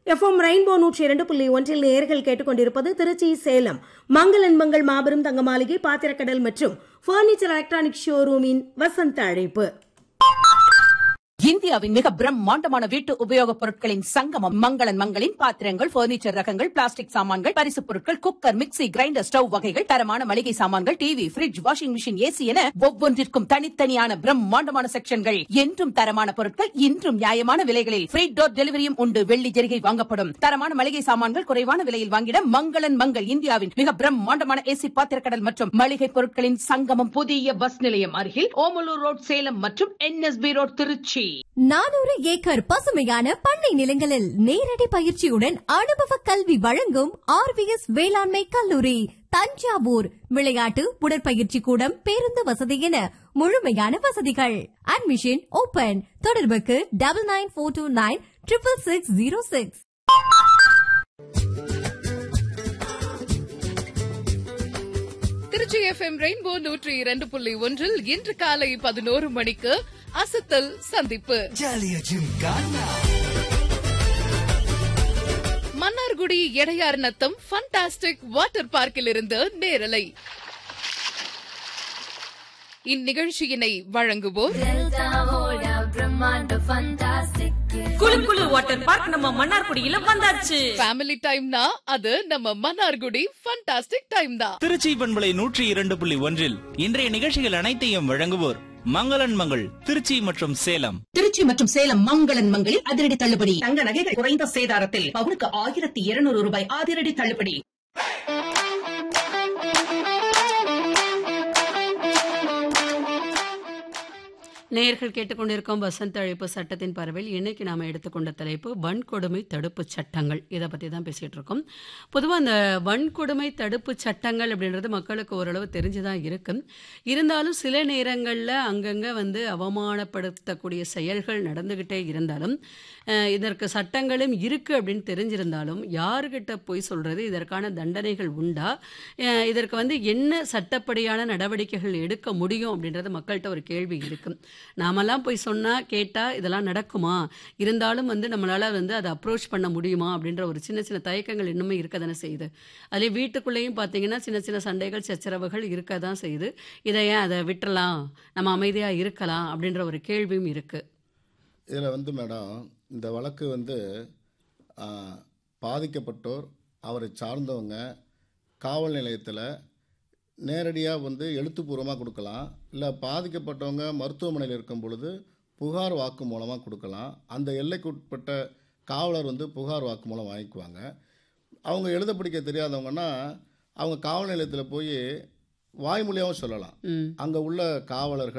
FM Rainbow நூற்றி இரண்டு புள்ளி ஒன்றில் நேயர்கள் கேட்டுக்கொண்டிருப்பது திருச்சி சேலம் மங்களன் மங்கள் மாபெரும் தங்க மாளிகை பாத்திரக்கடல் மற்றும் பர்னிச்சர் எலக்ட்ரானிக் ஷோரூமின் வசந்த அழைப்பு இந்தியாவின் மிக பிரம்மாண்டமான வீட்டு உபயோகப் பொருட்களின் சங்கமம் மங்களன் மங்களின் பாத்திரங்கள் பர்னிச்சர் ரகங்கள் பிளாஸ்டிக் சாமான்கள் பரிசுப் பொருட்கள் குக்கர் மிக்ஸி கிரைண்டர் ஸ்டவ் வகைகள் தரமான மளிகை சாமான்கள் TV fridge washing machine AC என ஒவ்வொன்றிற்கும் தனித்தனியான பிரம்மாண்டமான செக்ஷன்கள் என்றும் தரமான பொருட்கள் இன்றும் நியாயமான விலைகளில் ஃப்ரீ டோர் டெலிவரியும் உண்டு வெள்ளி ஜெரிகை வாங்கப்படும் தரமான மளிகை சாமான்கள் குறைவான விலையில் வாங்கிட மங்களன் மங்கள் இந்தியாவின் மிக பிரம்மாண்டமான ஏசி பாத்திரக்கடல் மற்றும் மளிகை பொருட்களின் சங்கமம் புதிய பஸ் நிலையம் அருகில் ஓமலூர் ரோட் சேலம் மற்றும் என்எஸ்பி ரோட் திருச்சி நானூறு ஏக்கர் பசுமையான பண்ணை நிலங்களில் நேரடி பயிற்சியுடன் அனுபவ கல்வி வழங்கும் ஆர்விஎஸ் வேளாண்மை கல்லூரி தஞ்சாவூர் விளையாட்டு உடற்பயிற்சி கூடம் பேருந்து வசதி என முழுமையான வசதிகள் அட்மிஷன் ஓபன் தொடர்புக்கு double nine four two nine triple six zero six Tiruchi FM Rainbow நூற்றி இரண்டு புள்ளி ஒன்றில் இன்று காலை பதினோரு மணிக்கு அசத்தல் சந்திப்பு மன்னார்குடி எடையார் நத்தம் ஃபண்டாஸ்டிக் வாட்டர் பார்க்கில் இருந்து நேரலை இந்நிகழ்ச்சியினை வழங்குவோர் குளு குளு வாட்டர் பார்க் நம்ம மன்னார்குடியில வந்தாச்சு ஃபேமிலி டைம்னா அது நம்ம மன்னார்குடி ஃபண்டாஸ்டிக் டைம் தான் திருச்சி பண்பலை நூற்றி இரண்டு புள்ளி ஒன்றில் இன்றைய நிகழ்ச்சிகள் அனைத்தையும் வழங்குவோர் மங்களன் மங்கள் திருச்சி மற்றும் சேலம் திருச்சி மற்றும் சேலம் மங்களன் மங்களில் அதிரடி தள்ளுபடி தங்க நகைகள் குறைந்த சேதாரத்தில் பவுனுக்கு ஆயிரத்தி இருநூறு ரூபாய் அதிரடி தள்ளுபடி நேயர்கள் கேட்டுக்கொண்டிருக்கும் வசந்த அழைப்பு சட்டத்தின் பரவில் இன்னைக்கு நாம எடுத்துக்கொண்ட தலைப்பு வன்கொடுமை தடுப்பு சட்டங்கள் இதை பத்தி தான் பேசிட்டு இருக்கோம் பொதுவாக அந்த வன்கொடுமை தடுப்பு சட்டங்கள் அப்படின்றது மக்களுக்கு ஓரளவு தெரிஞ்சுதான் இருக்கு இருந்தாலும் சில நேரங்களில் அங்கங்க வந்து அவமானப்படுத்தக்கூடிய செயல்கள் நடந்துகிட்டே இருந்தாலும் அஹ், இதற்கு சட்டங்களும் இருக்கு அப்படின்னு தெரிஞ்சிருந்தாலும் யாருக்கிட்ட போய் சொல்றது இதற்கான தண்டனைகள் உண்டா அஹ், இதற்கு வந்து என்ன சட்டப்படியான நடவடிக்கைகள் எடுக்க முடியும் அப்படின்றது மக்கள்கிட்ட ஒரு கேள்வி இருக்கு நாமெல்லாம் போய் சொன்னா கேட்டா இதெல்லாம் நடக்குமா இருந்தாலும் வந்து நம்மளால வந்து அதை அப்ரோச் பண்ண முடியுமா அப்படின்ற ஒரு சின்ன சின்ன தயக்கங்கள் இன்னுமே இருக்க தானே செய்யுது அதே வீட்டுக்குள்ளேயும் பார்த்தீங்கன்னா சின்ன சின்ன சண்டைகள் சச்சரவுகள் இருக்க தான் செய்யுது இதை ஏன் அதை விட்டுறலாம் நம்ம அமைதியா இருக்கலாம் அப்படின்ற ஒரு கேள்வியும் இருக்கு இதில் வந்து மேடம் இந்த வழக்கு வந்து ஆ, பாதிக்கப்பட்டோர் அவரை சார்ந்தவங்க காவல் நிலையத்தில் நேரடியாக வந்து எழுத்துப்பூர்வமாக கொடுக்கலாம் இல்லை பாதிக்கப்பட்டவங்க மருத்துவமனையில் இருக்கும் பொழுது புகார் வாக்கு மூலமாக கொடுக்கலாம் அந்த எல்லைக்குட்பட்ட காவலர் வந்து புகார் வாக்கு மூலம் வாங்கிக்குவாங்க அவங்க எழுத படிக்க தெரியாதவங்கன்னா அவங்க காவல் நிலையத்தில் போய் வாய்மொழியாகவும் சொல்லலாம் ம் அங்கே உள்ள காவலர்கள்